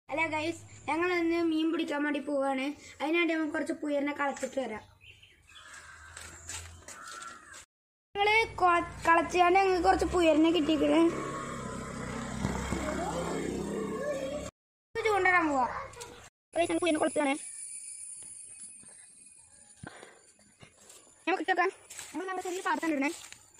അല്ല ഗൈസ് ഞങ്ങൾ ഇന്ന് മീൻ പിടിക്കാൻ വേണ്ടി പോവാണ് അതിനായിട്ട് നമുക്ക് കുറച്ച് പുയറിനെ കളച്ചിട്ട് വരാം ഞങ്ങള് കൊ- കളച്ചാണ്ട് ഞങ്ങൾക്ക് കുറച്ച് പുയറിനെ കിട്ടിയിരിക്കണ് ചൂണ്ടിടാൻ പോവാ ഗൈസ് ഞങ്ങൾ പുയറിനെ കൊളുത്താണ് നമുക്ക് കിട്ടാൻ നമ്മൾ നല്ല ചെറിയ പാത്രം ഇടണേ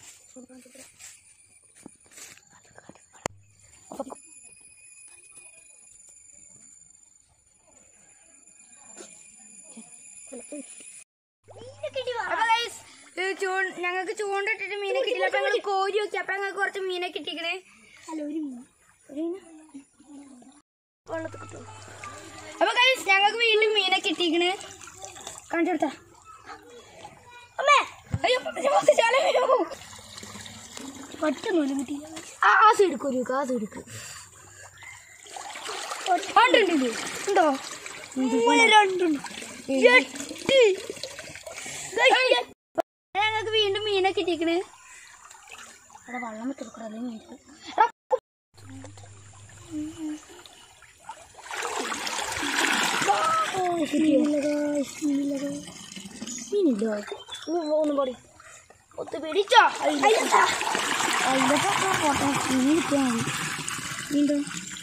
അപ്പൊ guys, ഇത് ചൂ- ഞങ്ങൾക്ക് ചൂണ്ടിട്ടിട്ട് മീനെ കിട്ടില്ല അപ്പൊ ഞങ്ങൾ കോരി നോക്കി അപ്പൊ ഞങ്ങൾക്ക് കുറച്ച് മീനെ കിട്ടിക്കണേ അല്ല ഒരു മീൻ ഒരു മീന വെള്ളത്തിൽ കിട്ടും അപ്പൊ കൈസ് ഞങ്ങൾക്ക് വീണ്ടും മീനെ കിട്ടിക്കണ് കാണിച്ചു കൊടുത്താ അമ്മേ അയ്യോ ചാല വീണു ഒറ്റ കിട്ടി ആ ആ സൈഡ് കൊരുക്ക് ആ സൈഡ് ഉണ്ടുണ്ട് ഉണ്ടോ രണ്ടുണ്ട് എട്ട് ഞങ്ങൾക്ക് വീണ്ടും മീനെ കിട്ടിക്കണ് അവിടെ വെള്ളം വിട്ട് കൊടുക്കണത് മീൻ മീനില്ലോ ഒന്നും പാടി ഒത്ത് പിടിച്ചോ മീൻ കിട്ടിയാൽ മതി വീണ്ടും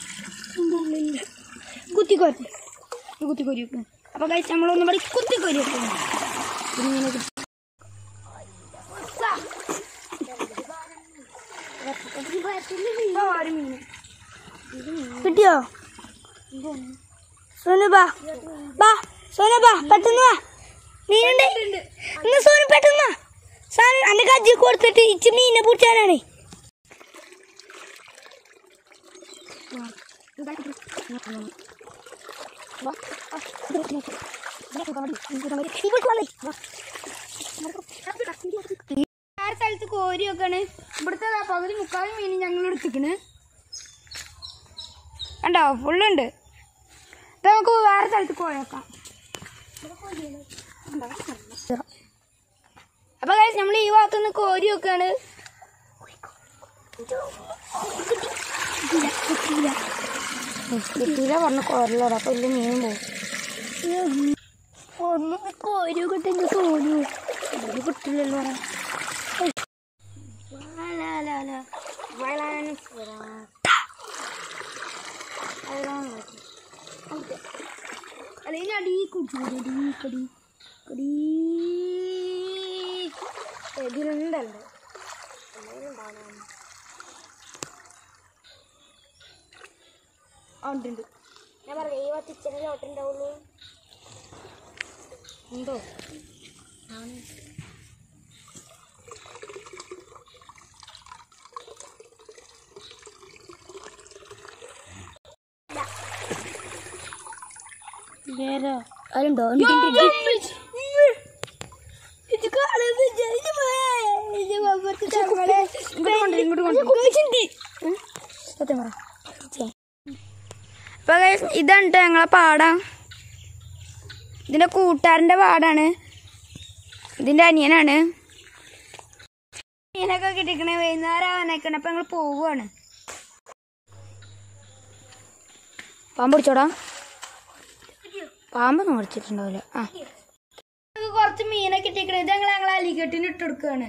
കുത്തിക്കോരി കുത്തിക്കോരി വെക്കും അപ്പൊ കഴിച്ച് നമ്മളൊന്നും പാടി കുത്തിക്കോരി വെക്കും ഇങ്ങനെ കിട്ടി കിട്ടിയോ സോനു ബാ ബാ സോനു ബാ പെട്ടെന്ന് വാ മീനുണ്ട് ഇന്ന് സോനു പെട്ടെന്ന് വാ സാൻ അന്റെ കജ്ജി കൊടുത്തിട്ട് ഇച്ച് മീനെ പിടിച്ചാനാണ് വേറെ സ്ഥലത്ത് കോരി വെക്കാണ് ഇവിടുത്തെ ദാ പകുതി മുക്കാൽ മീൻ ഞങ്ങൾ എടുത്തിക്കണ് കണ്ടോ ഫുള്ളുണ്ട് ഇത് നമുക്ക് വേറെ സ്ഥലത്ത് കോഴക്കാം അപ്പൊ guys നമ്മൾ ഈ ഭാഗത്തുനിന്ന് കോരി വെക്കാണ് കിട്ടിയില്ല പറഞ്ഞ കോരലോടാ അപ്പൊ ഇല്ല മീൻ പോകും ഒന്ന് കോരി കിട്ടിയെങ്കിൽ തോന്നു ഒരു കിട്ടില്ലല്ലോ അല്ലെങ്കിൽ അടി കുടിച്ചു കടി കടി കടി ഇതിലുണ്ടല്ലോ ഉണ്ട് ഞാൻ പറയാം ഈ ഭാഗത്ത് ഇച്ചിരി ചോട്ടുണ്ടാവുള്ളൂ ഉണ്ടോ വേറെ അതുണ്ടോ ഇതാണ് ട്ടോ ഞങ്ങളെ പാടം ഇതിന്റെ കൂട്ടുകാരന്റെ പാടാണ് ഇതിന്റെ അനിയനാണ് മീനൊക്കെ കിട്ടിക്കണേ വൈകുന്നേരം ആവാനായിക്കണേ അപ്പൊ ഞങ്ങൾ പോവുകയാണ് പാമ്പ് പിടിച്ചോടാ പാമ്പൊന്നും പിടിച്ചിട്ടുണ്ടാവില്ല ആ ഞങ്ങൾക്ക് കുറച്ച് മീനെ കിട്ടിക്കണേ ഇത് ഞങ്ങൾ ഞങ്ങൾ അലിക്കെട്ടിന് ഇട്ട് കൊടുക്കുകയാണ്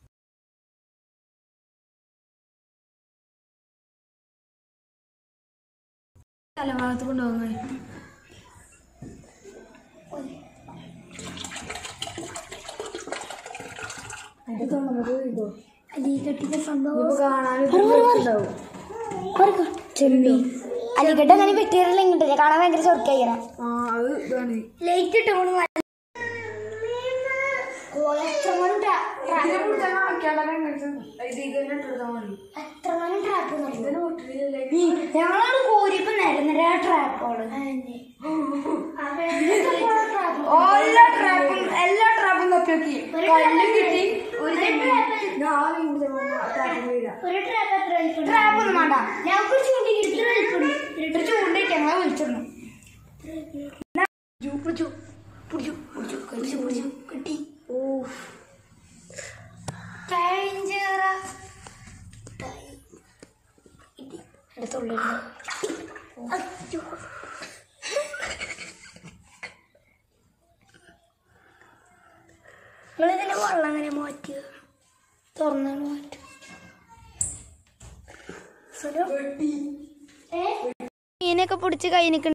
തലഭാഗത്ത് കൊണ്ടുപോകാൻ അലിക്കെട്ടിന്റെ സംഭവം ചെമ്മീൻ അലിക്കെട്ട് അങ്ങനെ വെട്ടിയറില്ല ഇങ്ങോട്ടില്ല കാണാൻ ഭയങ്കര ചൊറുക്കായിക്കണം ലൈറ്റ് ഇട്ട് കൊണ്ട് ഞങ്ങളാണ് കോരിയപ്പോ നിരനിര ട്രാപ്പുകള് എല്ലാ ട്രാപ്പും എല്ലാ ട്രാപ്പും തപ്പി നോക്കി കല്ലും കിട്ടി ഒരു ട്രാപ്പ് ഒന്നും വേണ്ട ഞങ്ങൾക്ക് ചൂണ്ടി ചൂണ്ടിട്ട് ഞങ്ങളെ വിളിച്ചിരുന്നു പിടിച്ചു പിടിച്ചു പിടിച്ചു പിടിച്ചു പിടിച്ചു കിട്ടി ഓ ഡേഞ്ചറസ് എടുത്തുള്ളിൽ നിങ്ങൾ ഇതിന്റെ വെള്ളം എങ്ങനെ മാറ്റുക തുറന്നാണ് മാറ്റുക സുലു? മീനൊക്കെ പിടിച്ച് കൈ നിൽക്കുന്ന